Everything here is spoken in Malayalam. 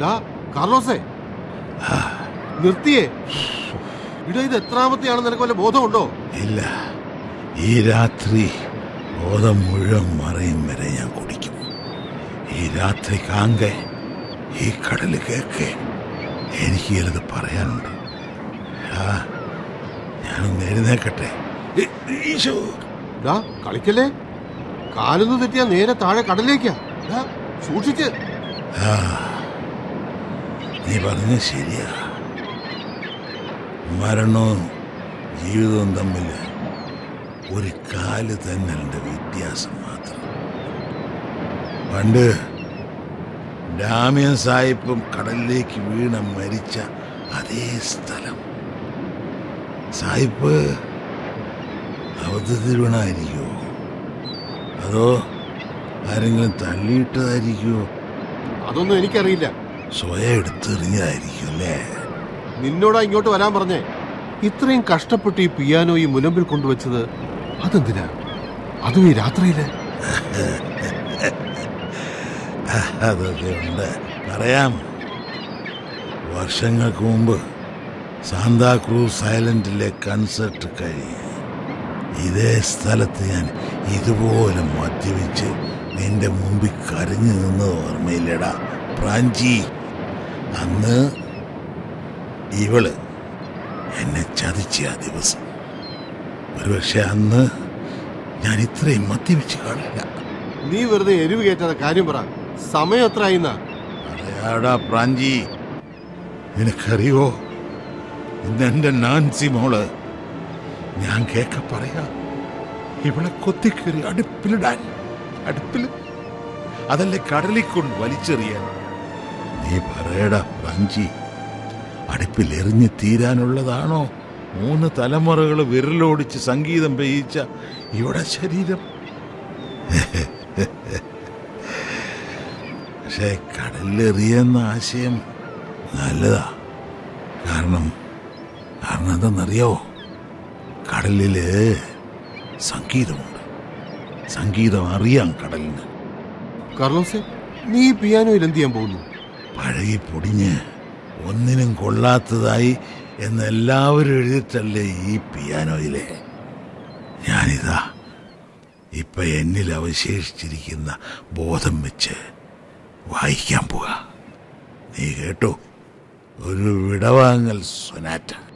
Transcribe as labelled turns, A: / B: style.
A: ഡാ കാർലോസേ നിർത്തിയേ ഇട ഇത് എത്രാമത്തെയാണെന്ന് നിനക്ക് വല്ല ബോധമുണ്ടോ
B: ഇല്ല ഈ രാത്രി ബോധം മുഴുവൻ മറയും വരെ ഞാൻ കുടിക്കും ഈ രാത്രി കാങ്കെ ഈ കടല് കേക്ക് എനിക്ക് ചിലത് പറയാനുണ്ട് ആ ഞാനൊന്ന് എഴുന്നേക്കട്ടെ ഈ- ഈശോ
A: ഡാ കളിക്കല്ലേ കാലൊന്ന് തെറ്റിയാ നേരെ താഴെ കടലിലേക്കാ ഡാ സൂക്ഷിച്ച്
B: ആ നീ പറഞ്ഞ ശരിയാ മരണവും ജീവിതവും തമ്മിൽ ഒരു കാല് തന്നലിന്റെ വ്യത്യാസം മാത്രം പണ്ട് ഡാമിയൻ സാഹിബും കടലിലേക്ക് വീണ മരിച്ച അതേ സ്ഥലം സാഹിബ് അബദ്ധത്തിൽ വീണായിരിക്കുമോ അതോ ആരെങ്കിലും തള്ളിയിട്ടതായിരിക്കുമോ
A: അതൊന്നും എനിക്കറിയില്ല
B: സ്വയം എടുത്തെറിഞ്ഞതായിരിക്കും അല്ലേ
A: നിന്നോടാ ഇങ്ങോട്ട് വരാൻ പറഞ്ഞേ ഇത്രയും കഷ്ടപ്പെട്ട് ഈ പിയാനോ ഈ മുനമ്പിൽ കൊണ്ടുവച്ചത് അതെന്തിനാ അതും ഈ രാത്രിയില്
B: അതൊക്കെ ഉണ്ട് പറയാം വർഷങ്ങൾക്ക് മുമ്പ് സാന്താക്രൂസ് ഐലൻഡിലെ കൺസേർട്ട് കഴിഞ്ഞ് ഇതേ സ്ഥലത്ത് ഞാൻ ഇതുപോലെ മദ്യപിച്ച് നിന്റെ മുമ്പിൽ കരഞ്ഞു നിന്നത് ഓർമ്മയില്ലടാ പ്രാഞ്ചി അന്ന് ഇവള് എന്നെ ചതിച്ച ആ ദിവസം ഒരുപക്ഷെ അന്ന് ഞാൻ ഇത്രയും മദ്യപിച്ച് കാണില്ല
A: നീ വെറുതെ എരിവ് കയറ്റാതെ കാര്യം പറ സമയം എത്ര ആയിന്നാ
B: പറയാടാ പ്രാഞ്ചി നിനക്കറിയോ ഇന്ന് എന്റെ നാൻസി മോള് ഞാൻ കേക്ക പറയാ ഇവളെ കൊത്തിക്കേറി അടുപ്പിലിടാൻ അടുപ്പിൽ അതല്ലേ കടലിൽ കൊണ്ട് വലിച്ചെറിയാൻ നീ പറയടാ പ്രാഞ്ചി അടുപ്പിൽ എറിഞ്ഞു തീരാനുള്ളതാണോ മൂന്ന് തലമുറകൾ വിരലോടിച്ച് സംഗീതം പെയ്യിച്ച ഇവിടെ ശരീരം പക്ഷേ കടലിലെറിയെന്ന ആശയം നല്ലതാ കാരണം കാരണം എന്തെന്നറിയോ കടലില് സംഗീതമുണ്ട് സംഗീതം അറിയാം കടലിന്
A: കാർലോസേ നീ ഈ പിയാനോയിൽ എന്ത് ചെയ്യാൻ പോകുന്നു
B: പഴകി പൊടിഞ്ഞ് ഒന്നിനും കൊള്ളാത്തതായി എന്നെല്ലാവരും എഴുതിയിട്ടല്ലേ ഈ പിയാനോയിലെ ഞാനിതാ ഇപ്പൊ എന്നിൽ അവശേഷിച്ചിരിക്കുന്ന ബോധം വെച്ച് വായിക്കാൻ പോക നീ കേട്ടോ ഒരു വിടവാങ്ങൽ സൊനാറ്റ